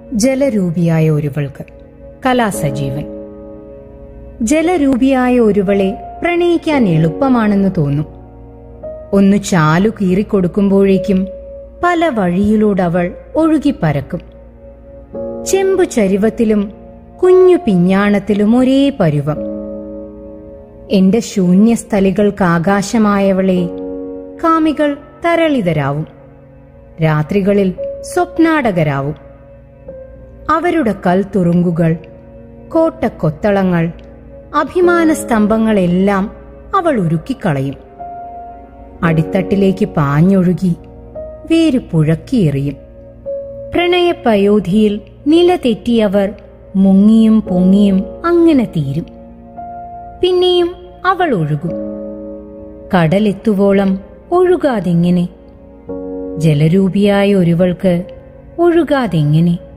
ജലരൂപിയായ ഒരുവൾക്ക് കലാസജീവൻ ജലരൂപിയായ ഒരുവളെ പ്രണയിക്കാൻ എളുപ്പമാണെന്ന് തോന്നും ഒന്ന് ചാലു കീറിക്കൊടുക്കുമ്പോഴേക്കും പല വഴിയിലൂടെ അവൾ ഒഴുകിപ്പരക്കും ചെമ്പു ചരിവത്തിലും കുഞ്ഞു പിഞ്ഞാണത്തിലും ഒരേ പരുവം എന്റെ ശൂന്യസ്ഥലികൾക്കാകാശമായവളെ കാമികൾ തരളിതരാവും രാത്രികളിൽ സ്വപ്നാടകരാവും അവരുടെ കൽത്തുറുങ്കുകൾ കോട്ടക്കൊത്തളങ്ങൾ അഭിമാന സ്തംഭങ്ങളെല്ലാം അവൾ ഉരുക്കിക്കളയും അടിത്തട്ടിലേക്ക് പാഞ്ഞൊഴുകി വേര് പുഴക്കിയെറിയും പ്രണയപയോധിയിൽ നില തെറ്റിയവർ മുങ്ങിയും പൊങ്ങിയും അങ്ങനെ തീരും പിന്നെയും അവൾ ഒഴുകും കടലെത്തുവോളം ഒഴുകാതെങ്ങനെ ജലരൂപിയായ ഒരുവൾക്ക് ഒഴുകാതെങ്ങനെ